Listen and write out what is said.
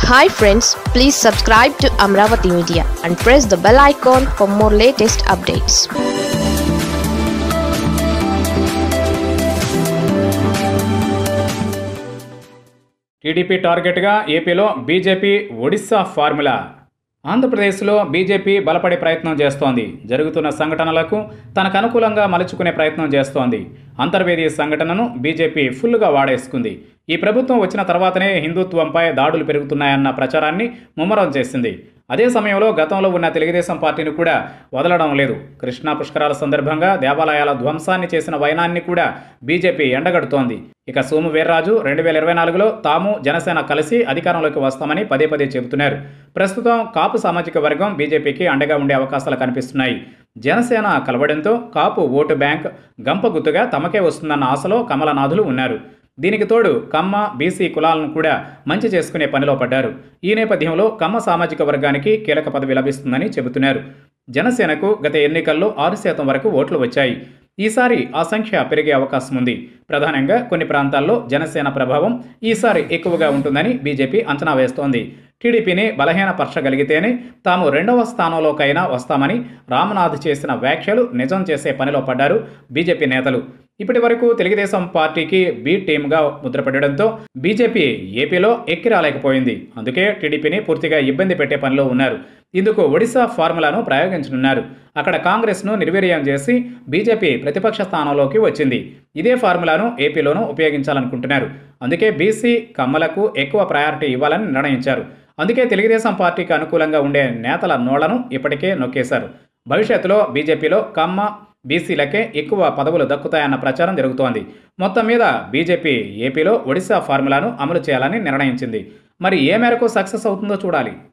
hi friends please subscribe to Amaravati media and press the bell icon for more latest updates TDP టార్గెట్గా ఏపీలో BJP Odisha formula ఆంధ్రప్రదేశ్లో BJP బలపడే ప్రయత్నం చేస్తోంది జరుగుతున్న సంఘటనలకు తనకు అనుకూలంగా మలుచుకునే ప్రయత్నం చేస్తోంది అంతర్వేది సంఘటనను బీజేపీ ఫుల్గా వాడేసుకుంది ఈ ప్రభుత్వం వచ్చిన తర్వాతనే హిందుత్వంపై దాడులు పెరుగుతున్నాయన్న ప్రచారాన్ని ముమ్మరం చేసింది అదే సమయంలో గతంలో ఉన్న తెలుగుదేశం పార్టీని కూడా వదలడం లేదు కృష్ణా పుష్కరాల సందర్భంగా దేవాలయాల ధ్వంసాన్ని చేసిన వైనాన్ని కూడా బీజేపీ ఎండగడుతోంది ఇక సోము వీర్రాజు రెండు వేల ఇరవై నాలుగులో తాము జనసేన కలిసి అధికారంలోకి వస్తామని పదే పదే చెబుతున్నారు ప్రస్తుతం కాపు సామాజిక వర్గం బీజేపీకి అండగా ఉండే అవకాశాలు కనిపిస్తున్నాయి జనసేన కలవడంతో కాపు ఓటు బ్యాంక్ గంపగుత్తుగా తమకే వస్తుందన్న ఆశలో కమలనాథులు ఉన్నారు దీనికి తోడు కమ్మ బీసీ కులాలను కూడా మంచి చేసుకునే పనిలో పడ్డారు ఈ నేపథ్యంలో కమ్మ సామాజిక వర్గానికి కీలక పదవి లభిస్తుందని చెబుతున్నారు జనసేనకు గత ఎన్నికల్లో ఆరు శాతం వరకు ఓట్లు వచ్చాయి ఈసారి ఆ సంఖ్య పెరిగే అవకాశం ఉంది ప్రధానంగా కొన్ని ప్రాంతాల్లో జనసేన ప్రభావం ఈసారి ఎక్కువగా ఉంటుందని బీజేపీ అంచనా వేస్తోంది టీడీపీని బలహీనపరచగలిగితేనే తాము రెండవ స్థానంలోకైనా వస్తామని రామనాథ్ చేసిన వ్యాఖ్యలు నిజం చేసే పనిలో పడ్డారు బీజేపీ నేతలు ఇప్పటి వరకు తెలుగుదేశం పార్టీకి బి టీమ్గా ముద్రపడడంతో బీజేపీ ఏపీలో ఎక్కి రాలేకపోయింది అందుకే టీడీపీని పూర్తిగా ఇబ్బంది పెట్టే పనిలో ఉన్నారు ఇందుకు ఒడిశా ఫార్ములాను ప్రయోగించనున్నారు అక్కడ కాంగ్రెస్ను నిర్వీర్యం చేసి బీజేపీ ప్రతిపక్ష స్థానంలోకి వచ్చింది ఇదే ఫార్ములాను ఏపీలోనూ ఉపయోగించాలనుకుంటున్నారు అందుకే బీసీ కమ్మలకు ఎక్కువ ప్రయారిటీ ఇవ్వాలని నిర్ణయించారు అందుకే తెలుగుదేశం పార్టీకి అనుకూలంగా ఉండే నేతల నోళ్లను ఇప్పటికే నొక్కేశారు భవిష్యత్తులో బీజేపీలో కమ్మ బీసీలకే ఎక్కువ పదవులు దక్కుతాయన్న ప్రచారం జరుగుతోంది మొత్తం మీద బీజేపీ ఏపీలో ఒడిశా ఫార్ములాను అమలు చేయాలని నిర్ణయించింది మరి ఏ మేరకు సక్సెస్ అవుతుందో చూడాలి